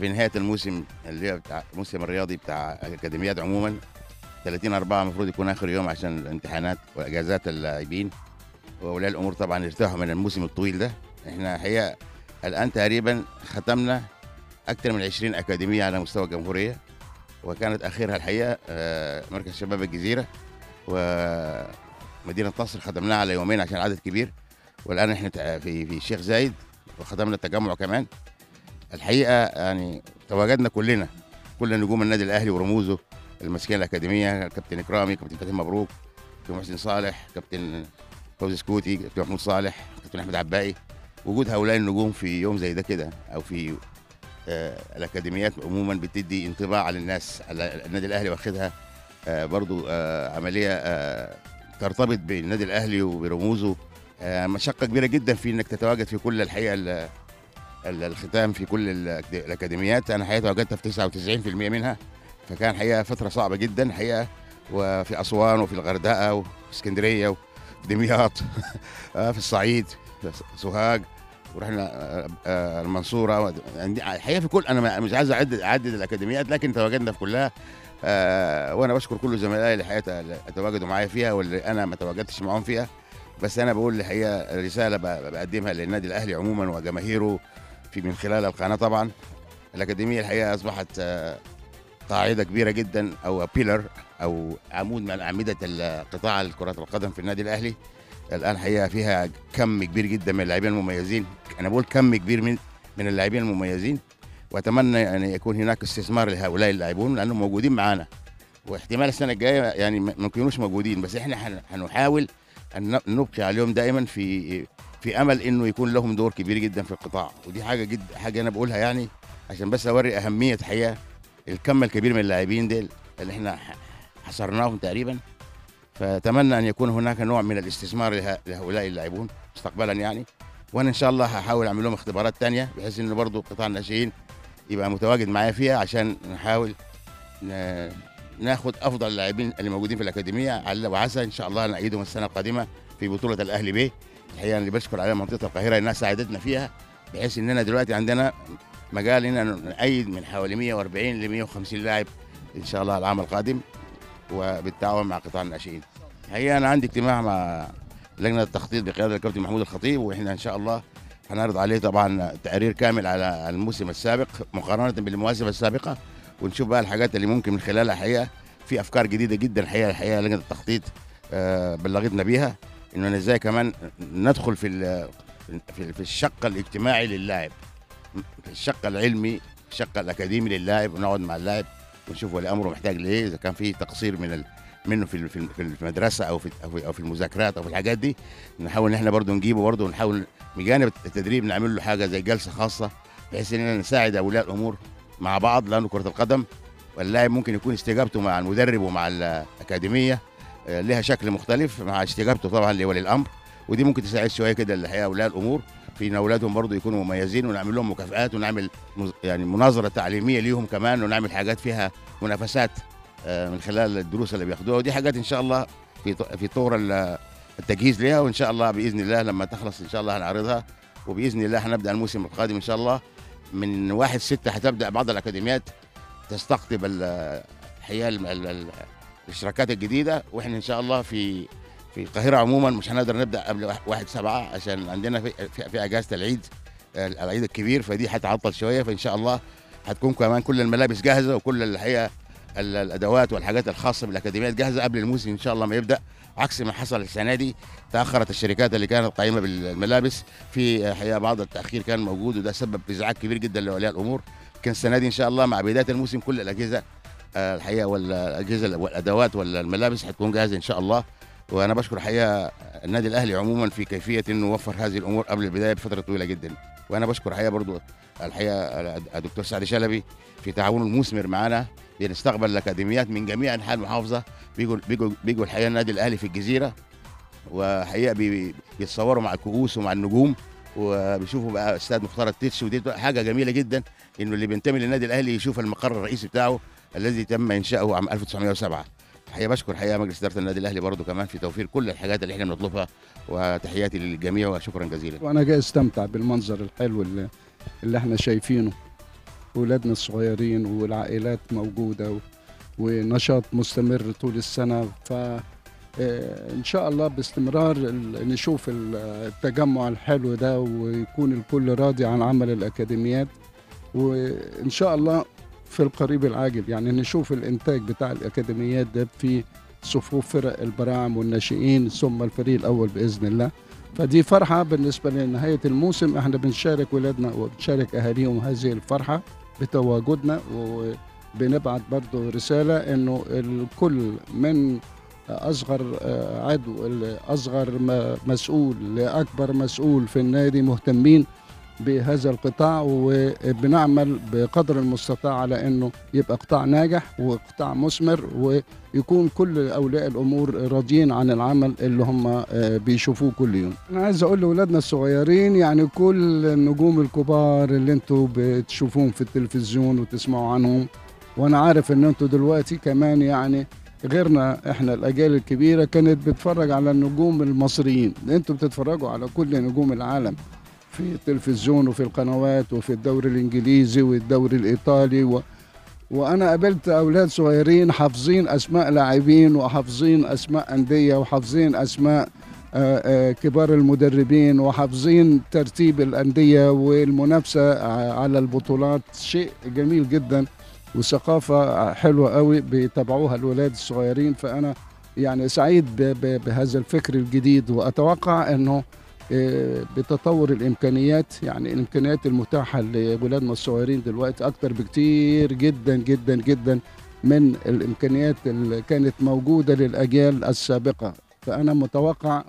في نهايه الموسم اللي هي بتاع الموسم الرياضي بتاع الاكاديميات عموما 30 4 المفروض يكون اخر يوم عشان الامتحانات واجازات اللاعبين واولياء الامور طبعا يرتاحوا من الموسم الطويل ده احنا الحقيقه الان تقريبا ختمنا اكثر من 20 اكاديميه على مستوى الجمهوريه وكانت اخرها الحقيقه آه، مركز شباب الجزيره ومدينه نصر ختمناها على يومين عشان عدد كبير والان احنا تع- في في الشيخ زايد وختمنا التجمع كمان الحقيقه يعني تواجدنا كلنا كل نجوم النادي الاهلي ورموزه المسكين الاكاديميه كابتن اكرامي كابتن فتحي مبروك كابتن محسن صالح كابتن فوزي سكوتي كابتن محمود صالح كابتن احمد عباقي وجود هؤلاء النجوم في يوم زي ده كده او في آه، الاكاديميات عموما بتدي انطباع على الناس على النادي الاهلي واخدها آه، برضو آه، عمليه آه، ترتبط بالنادي الاهلي وبرموزه آه، مشقه كبيره جدا في انك تتواجد في كل الحقيقه ال- ال- الختام في كل الأكاد- الاكاديميات انا حقيقه تواجدت في 99% منها فكان حقيقه فتره صعبه جدا حقيقه وفي اسوان وفي الغردقه وفي اسكندريه وفي دمياط آه، في الصعيد في سوهاج ورحنا آه، آه، المنصوره عندي- الحقيقه في كل انا ما- مش عايز اعدد اعدد الاكاديميات لكن تواجدنا في كلها آه، وانا بشكر كل زملائي اللي حقيقه اللي تواجدوا معايا فيها واللي انا ما تواجدتش معاهم فيها بس انا بقول الحقيقه رساله ب- بقدمها للنادي الاهلي عموما وجماهيره في من خلال القناه طبعا الاكاديميه الحقيقه اصبحت آه، قاعده كبيره جدا او بيلر او عمود من اعمده ال- قطاع كره القدم في النادي الاهلي الان حقيقه فيها كم كبير جدا من اللاعبين المميزين انا بقول كم كبير من من اللاعبين المميزين واتمنى ان يكون هناك استثمار لهؤلاء اللاعبون لانهم موجودين معانا واحتمال السنه الجايه يعني ما ما يكونوش موجودين بس احنا هن- هنحاول ان ن- نبقي عليهم دائما في في امل انه يكون لهم دور كبير جدا في القطاع ودي حاجه جد حاجه انا بقولها يعني عشان بس اوري اهميه حقيقه الكم الكبير من اللاعبين ديل اللي احنا ح- حصرناهم تقريبا فاتمنى ان يكون هناك نوع من الاستثمار له- لهؤلاء اللاعبون مستقبلا يعني وانا ان شاء الله هحاول اعمل لهم اختبارات تانية بحيث انه برضه قطاع الناشئين يبقى متواجد معايا فيها عشان نحاول ن- ناخد افضل اللاعبين اللي موجودين في الاكاديميه على- وعسى ان شاء الله نعيدهم السنه القادمه في بطوله الاهلي بيه الحقيقه اللي بشكر عليها منطقه القاهره انها ساعدتنا فيها بحيث اننا دلوقتي عندنا مجال ان نأيد من حوالي 140 ل 150 لاعب ان شاء الله العام القادم وبالتعاون مع قطاع الناشئين. الحقيقه انا عندي اجتماع مع لجنه التخطيط بقياده الكابتن محمود الخطيب واحنا ان شاء الله هنعرض عليه طبعا تقرير كامل على الموسم السابق مقارنه بالمواسم السابقه ونشوف بقى الحاجات اللي ممكن من خلالها الحقيقه في افكار جديده جدا الحقيقه الحقيقه لجنه التخطيط آه، بلغتنا بيها انه ازاي كمان ندخل في ال- في في الشق الاجتماعي للاعب في الشق العلمي الشق الاكاديمي للاعب ونقعد مع اللاعب ونشوف ولي امره محتاج لايه اذا كان في تقصير من ال... منه في ال- في ال- في المدرسه او في او في- او في المذاكرات او في الحاجات دي نحاول ان احنا برضه نجيبه برضه ونحاول بجانب التدريب نعمل له حاجه زي جلسه خاصه بحيث اننا نساعد اولياء الامور مع بعض لانه كره القدم واللاعب ممكن يكون استجابته مع المدرب ومع الاكاديميه آه، لها شكل مختلف مع استجابته طبعا لولي الامر ودي ممكن تساعد شويه كده الحقيقه اولياء الامور في ان اولادهم برضه يكونوا مميزين ونعمل لهم مكافآت ونعمل مز- يعني مناظره تعليميه ليهم كمان ونعمل حاجات فيها منافسات آه، من خلال الدروس اللي بياخدوها ودي حاجات ان شاء الله في ط- في طور ال- التجهيز لها وان شاء الله باذن الله لما تخلص ان شاء الله هنعرضها وباذن الله هنبدا الموسم القادم ان شاء الله من واحد ستة هتبدا بعض الاكاديميات تستقطب ال- الحقيقه ال- ال- ال- الاشتراكات الجديده واحنا ان شاء الله في في القاهره عموما مش هنقدر نبدا قبل واحد- واحد سبعة عشان عندنا في, في, في اجازه العيد آه، العيد الكبير فدي هتعطل شويه فان شاء الله هتكون كمان كل الملابس جاهزه وكل الحقيقه ال- الادوات والحاجات الخاصه بالاكاديميات جاهزه قبل الموسم ان شاء الله ما يبدا عكس ما حصل السنه دي تاخرت الشركات اللي كانت قائمه بالملابس في الحقيقه بعض التاخير كان موجود وده سبب ازعاج كبير جدا لاولياء الامور كان السنه دي ان شاء الله مع بدايه الموسم كل الاجهزه آه، الحقيقه والاجهزه والادوات والملابس هتكون جاهزه ان شاء الله وانا بشكر الحقيقه النادي الاهلي عموما في كيفيه انه وفر هذه الامور قبل البدايه بفتره طويله جدا وانا بشكر الحقيقه برضو الحقيقه الدكتور سعد شلبي في تعاونه المثمر معنا بنستقبل الاكاديميات من جميع انحاء المحافظه بيجوا بيجوا بيجوا الحقيقه النادي الاهلي في الجزيره وحقيقه بي- بيتصوروا مع الكؤوس ومع النجوم وبيشوفوا بقى استاد مختار التتش ودي حاجه جميله جدا انه اللي بينتمي للنادي الاهلي يشوف المقر الرئيسي بتاعه الذي تم انشاؤه عام 1907 الحقيقه بشكر حقيقه مجلس اداره النادي الاهلي برضه كمان في توفير كل الحاجات اللي احنا بنطلبها وتحياتي للجميع وشكرا جزيلا وانا جاي استمتع بالمنظر الحلو اللي, اللي احنا شايفينه أولادنا الصغيرين والعائلات موجودة و- ونشاط مستمر طول السنة ف آه، إن شاء الله باستمرار ال- نشوف ال- التجمع الحلو ده ويكون الكل راضي عن عمل الأكاديميات وإن شاء الله في القريب العاجل يعني نشوف الإنتاج بتاع الأكاديميات ده في صفوف فرق البراعم والناشئين ثم الفريق الأول بإذن الله فدي فرحة بالنسبة لنهاية الموسم احنا بنشارك ولادنا وبنشارك أهاليهم هذه الفرحة بتواجدنا وبنبعت برضو رسالة انه الكل من اصغر آه، عضو اصغر م- مسؤول لاكبر مسؤول في النادي مهتمين بهذا القطاع وبنعمل بقدر المستطاع على انه يبقى قطاع ناجح وقطاع مثمر ويكون كل اولياء الامور راضيين عن العمل اللي هم آه، بيشوفوه كل يوم. انا عايز اقول لاولادنا الصغيرين يعني كل النجوم الكبار اللي انتوا بتشوفوهم في التلفزيون وتسمعوا عنهم وانا عارف ان انتوا دلوقتي كمان يعني غيرنا احنا الاجيال الكبيره كانت بتتفرج على النجوم المصريين انتوا بتتفرجوا على كل نجوم العالم في التلفزيون وفي القنوات وفي الدوري الانجليزي والدوري الايطالي و... وانا قابلت اولاد صغيرين حافظين اسماء لاعبين وحافظين اسماء انديه وحافظين اسماء آه، آه، كبار المدربين وحافظين ترتيب الانديه والمنافسه ع- على البطولات شيء جميل جدا وثقافه حلوه قوي بيتابعوها الولاد الصغيرين فانا يعني سعيد ب- ب- بهذا الفكر الجديد واتوقع انه آه، بتطور الامكانيات يعني الامكانيات المتاحه لولادنا الصغيرين دلوقتي اكتر بكتير جدا جدا جدا من الامكانيات اللي كانت موجوده للاجيال السابقه فانا متوقع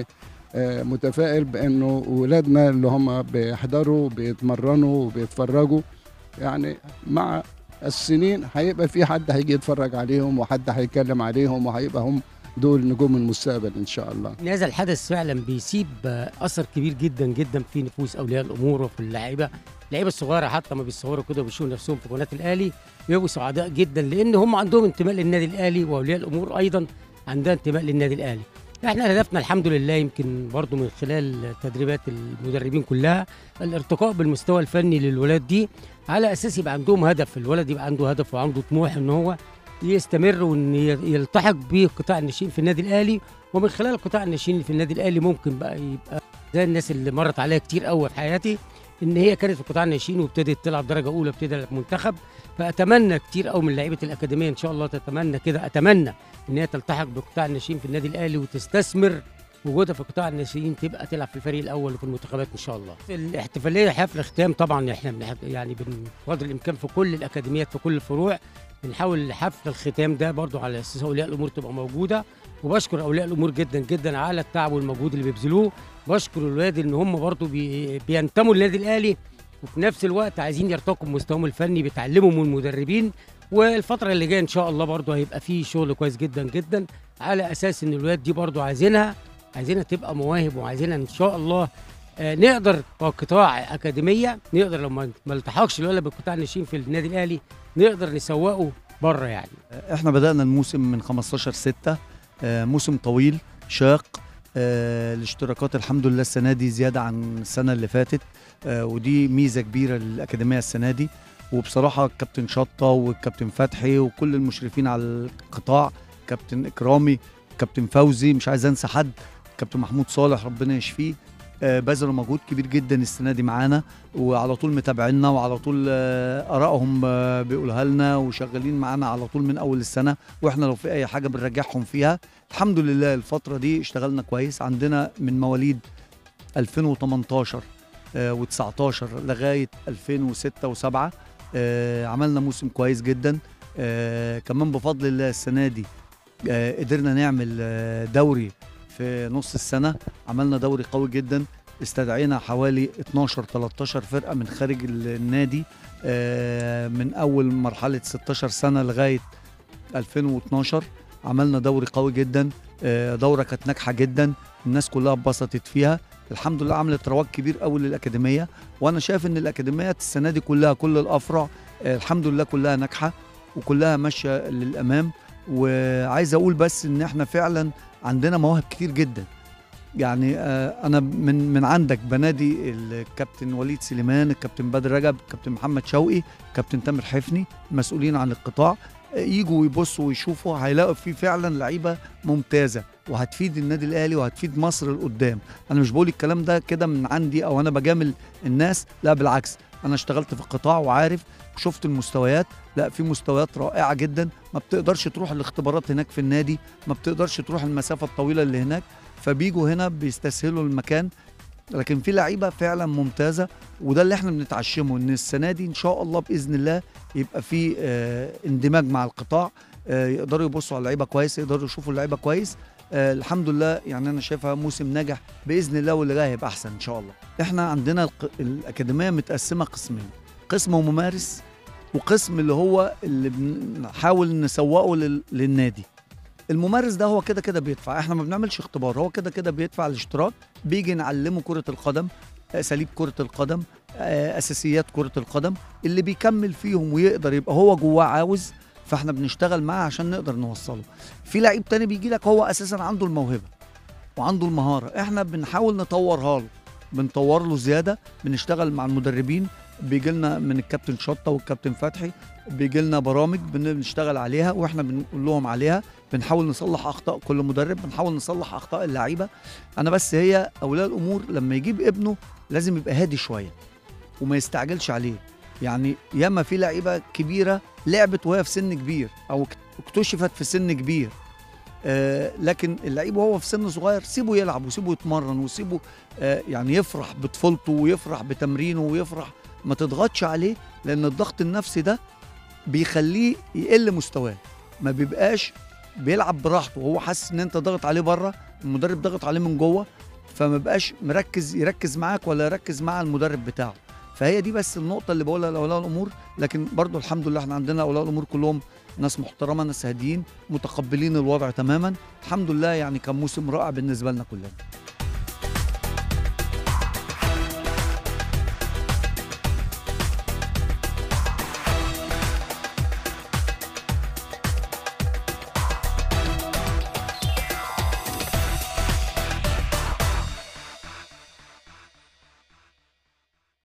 ومتفائل بانه ولادنا اللي هم بيحضروا بيتمرنوا وبيتفرجوا يعني مع السنين هيبقى في حد هيجي يتفرج عليهم وحد هيتكلم عليهم وهيبقى هم دول نجوم المستقبل ان شاء الله ان هذا الحدث فعلا بيسيب آه، اثر كبير جدا جدا في نفوس اولياء الامور وفي اللعيبه اللعيبه الصغيره حتى ما بيصوروا كده وبيشوفوا نفسهم في قناه الاهلي بيبقوا سعداء جدا لان هم عندهم انتماء للنادي الاهلي واولياء الامور ايضا عندها انتماء للنادي الاهلي احنا هدفنا الحمد لله يمكن برضو من خلال تدريبات المدربين كلها الارتقاء بالمستوى الفني للولاد دي على اساس يبقى عندهم هدف الولد يبقى عنده هدف وعنده طموح ان هو يستمر وان ي- يلتحق بقطاع الناشئين في النادي الاهلي ومن خلال قطاع الناشئين اللي في النادي الاهلي ممكن بقى يبقى زي الناس اللي مرت عليها كتير قوي في حياتي ان هي كانت في قطاع الناشئين وابتدت تلعب درجه اولى ابتدت منتخب فاتمنى كتير قوي من لعيبه الاكاديميه ان شاء الله تتمنى كده اتمنى ان هي تلتحق بقطاع الناشئين في النادي الاهلي وتستثمر وجودها في قطاع الناشئين تبقى تلعب في الفريق الاول وفي المنتخبات ان شاء الله. الاحتفاليه حفل ختام طبعا احنا بنح- يعني بقدر الامكان في كل الاكاديميات في كل الفروع بنحاول حفل الختام ده برضو على اساس اولياء الامور تبقى موجوده وبشكر اولياء الامور جدا جدا على التعب والمجهود اللي بيبذلوه بشكر الولاد ان هم برضو بي بينتموا للنادي الاهلي وفي نفس الوقت عايزين يرتقوا بمستواهم الفني بيتعلموا من المدربين والفتره اللي جايه ان شاء الله برضو هيبقى فيه شغل كويس جدا جدا على اساس ان الولاد دي برضو عايزينها عايزينها تبقى مواهب وعايزينها ان شاء الله آه، نقدر كقطاع اكاديميه نقدر لو ما ما التحقش الولد بقطاع الناشئين في النادي الاهلي نقدر نسوقه بره يعني احنا بدأنا الموسم من 15 6 موسم طويل شاق آه، الاشتراكات الحمد لله السنة دي زيادة عن السنة اللي فاتت آه، ودي ميزة كبيرة للأكاديمية السنة دي وبصراحة الكابتن شطة والكابتن فتحي وكل المشرفين على القطاع كابتن إكرامي كابتن فوزي مش عايز أنسى حد كابتن محمود صالح ربنا يشفيه آه، بذلوا مجهود كبير جدا السنة دي معانا وعلى طول متابعينا وعلى طول آه، آرائهم آه، بيقولها لنا وشغالين معانا على طول من أول السنة واحنا لو في اي حاجه بنرجعهم فيها الحمد لله الفتره دي اشتغلنا كويس عندنا من مواليد 2018 و19 لغايه 2006 و7 عملنا موسم كويس جدا آه، كمان بفضل الله السنه دي آه، قدرنا نعمل آه، دوري في نص السنه عملنا دوري قوي جدا استدعينا حوالي 12 13 فرقه من خارج النادي آه، من اول مرحله 16 سنه لغايه 2012 عملنا دوري قوي جدا آه، دوره كانت ناجحه جدا الناس كلها اتبسطت فيها الحمد لله عملت رواج كبير قوي للاكاديميه وانا شايف ان الاكاديميات السنه دي كلها كل الافرع آه، الحمد لله كلها ناجحه وكلها ماشيه للامام وعايز اقول بس ان احنا فعلا عندنا مواهب كتير جدا يعني آه، انا من من عندك بنادي الكابتن وليد سليمان الكابتن بدر رجب الكابتن محمد شوقي الكابتن تامر حفني المسؤولين عن القطاع آه، يجوا ويبصوا ويشوفوا هيلاقوا في فعلا لعيبه ممتازه وهتفيد النادي الاهلي وهتفيد مصر لقدام انا مش بقول الكلام ده كده من عندي او انا بجامل الناس لا بالعكس انا اشتغلت في القطاع وعارف شفت المستويات لا في مستويات رائعه جدا ما بتقدرش تروح الاختبارات هناك في النادي ما بتقدرش تروح المسافه الطويله اللي هناك فبيجوا هنا بيستسهلوا المكان لكن في لعيبه فعلا ممتازه وده اللي احنا بنتعشمه ان السنه دي ان شاء الله باذن الله يبقى في آه اندماج مع القطاع آه يقدروا يبصوا على اللعيبه كويس يقدروا يشوفوا اللعيبه كويس آه الحمد لله يعني انا شايفها موسم ناجح باذن الله واللي جاي هيبقى احسن ان شاء الله احنا عندنا الق- الاكاديميه متقسمه قسمين قسم ممارس وقسم اللي هو اللي بنحاول نسوقه لل- للنادي الممارس ده هو كده كده بيدفع احنا ما بنعملش اختبار هو كده كده بيدفع الاشتراك بيجي نعلمه كرة القدم اساليب كرة القدم آه، اساسيات كرة القدم اللي بيكمل فيهم ويقدر يبقى هو جواه عاوز فاحنا بنشتغل معاه عشان نقدر نوصله في لعيب تاني بيجي لك هو اساسا عنده الموهبة وعنده المهارة احنا بنحاول نطورها له بنطور له زيادة بنشتغل مع المدربين بيجي لنا من الكابتن شطة والكابتن فتحي بيجي لنا برامج بنشتغل عليها واحنا بنقول لهم عليها بنحاول نصلح اخطاء كل مدرب بنحاول نصلح اخطاء اللعيبه انا بس هي اولياء الامور لما يجيب ابنه لازم يبقى هادي شويه وما يستعجلش عليه يعني ياما في لعيبه كبيره لعبت وهي في سن كبير او اكتشفت في سن كبير آه لكن اللعيب وهو في سن صغير سيبه يلعب وسيبه يتمرن وسيبه آه يعني يفرح بطفولته ويفرح بتمرينه ويفرح ما تضغطش عليه لان الضغط النفسي ده بيخليه يقل مستواه ما بيبقاش بيلعب براحته وهو حاسس ان انت ضاغط عليه بره المدرب ضاغط عليه من جوه فما بقاش مركز يركز معاك ولا يركز مع المدرب بتاعه فهي دي بس النقطة اللي بقولها لأولياء الأمور لكن برضو الحمد لله احنا عندنا أولياء الأمور كلهم ناس محترمة ناس هاديين متقبلين الوضع تماما الحمد لله يعني كان موسم رائع بالنسبة لنا كلنا